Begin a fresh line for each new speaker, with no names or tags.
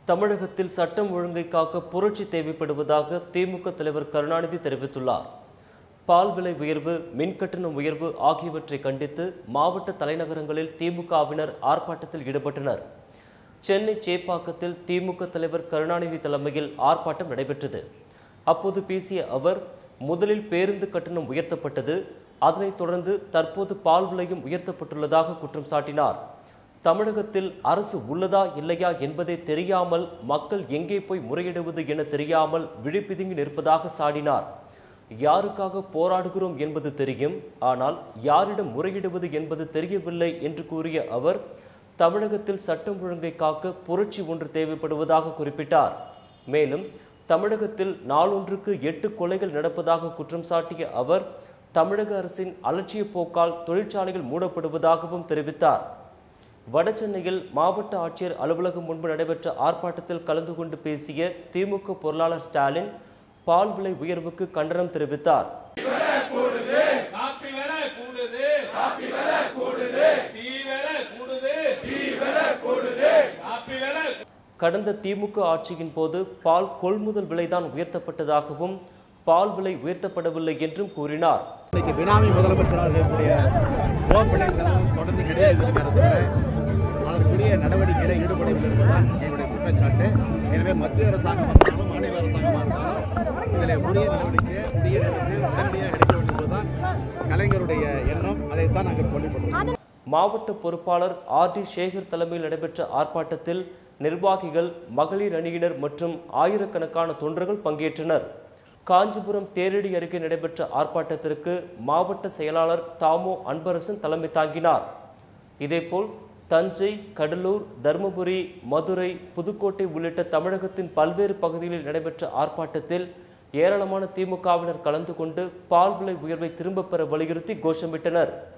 தமிழகத்தில் சட்டம் ஒழுங்கை காக்க புரட்சி தேவைப்படுவதாக திமுக தலைவர் கருணாநிதி தெரிவித்துள்ளார் பால் விலை உயர்வு மின்கட்டணம் உயர்வு ஆகியவற்றை கண்டித்து மாவட்ட தலைநகரங்களில் திமுகவினர் ஆர்ப்பாட்டத்தில் ஈடுபட்டனர் சென்னை சேப்பாக்கத்தில் திமுக தலைவர் கருணாநிதி தலைமையில் ஆர்ப்பாட்டம் நடைபெற்றது அப்போது பேசிய அவர் முதலில் பேருந்து கட்டணம் உயர்த்தப்பட்டது அதனைத் தொடர்ந்து தற்போது பால் விலையும் உயர்த்தப்பட்டுள்ளதாக குற்றம் சாட்டினார் தமிழகத்தில் அரசு உள்ளதா இல்லையா என்பதே தெரியாமல் மக்கள் எங்கே போய் முறையிடுவது என தெரியாமல் விழிப்பிதுங்கி நிற்பதாக சாடினார் யாருக்காக போராடுகிறோம் என்பது தெரியும் ஆனால் யாரிடம் முறையிடுவது என்பது தெரியவில்லை என்று கூறிய அவர் தமிழகத்தில் சட்டம் ஒழுங்கை காக்க புரட்சி ஒன்று தேவைப்படுவதாக குறிப்பிட்டார் மேலும் தமிழகத்தில் நாளொன்றுக்கு எட்டு கொலைகள் நடப்பதாக குற்றம் சாட்டிய அவர் தமிழக அரசின் அலட்சிய போக்கால் தொழிற்சாலைகள் மூடப்படுவதாகவும் தெரிவித்தார் வடசென்னையில் மாவட்ட ஆட்சியர் அலுவலகம் முன்பு நடைபெற்ற ஆர்ப்பாட்டத்தில் கலந்து கொண்டு பேசிய திமுக பொருளாளர் ஸ்டாலின் பால் விலை உயர்வுக்கு கண்டனம் தெரிவித்தார்
காப்பி விலை கூடுது காப்பி விலை கூடுது டீ விலை கூடுது டீ விலை கூடுது காப்பி விலை
கடந்த திமுக ஆட்சியின் போது பால் கொள்முதல் விலைதான் உயர்த்தப்பட்டதாகவும் பால் விலை உயர்த்தப்படவில்லை என்றும் கூறினார்
இன்னைக்கு பினாமி முதலமைச்சராக இருக்கக்கூடிய ஓ பன்னீர்செல்வம் தொடர்ந்து கிடையாது அதற்குரிய நடவடிக்கையில் ஈடுபடவில்லை என்பதுதான் எங்களுடைய குற்றச்சாட்டு எனவே மத்திய அரசாங்கம் இருந்தாலும் மாநில அரசாங்கமாக இருந்தாலும் இதில் உரிய நடவடிக்கை உரிய நேரத்தில் உடனடியாக எடுக்க வேண்டும் என்பதுதான் கலைஞருடைய எண்ணம் அதைத்தான் நாங்கள் சொல்லிக்கொள்கிறோம்
மாவட்ட பொறுப்பாளர் ஆர் டி சேகர் தலைமையில் நடைபெற்ற ஆர்ப்பாட்டத்தில் நிர்வாகிகள் மகளிர் அணியினர் மற்றும் ஆயிரக்கணக்கான தொண்டர்கள் பங்கேற்றனர் காஞ்சிபுரம் தேரடி அருகே நடைபெற்ற ஆர்ப்பாட்டத்திற்கு மாவட்ட செயலாளர் தாமோ அன்பரசன் தலைமை தாங்கினார் இதேபோல் தஞ்சை கடலூர் தருமபுரி மதுரை புதுக்கோட்டை உள்ளிட்ட தமிழகத்தின் பல்வேறு பகுதிகளில் நடைபெற்ற ஆர்ப்பாட்டத்தில் ஏராளமான திமுகவினர் கலந்து கொண்டு பால் விலை உயர்வை திரும்பப் பெற வலியுறுத்தி கோஷமிட்டனர்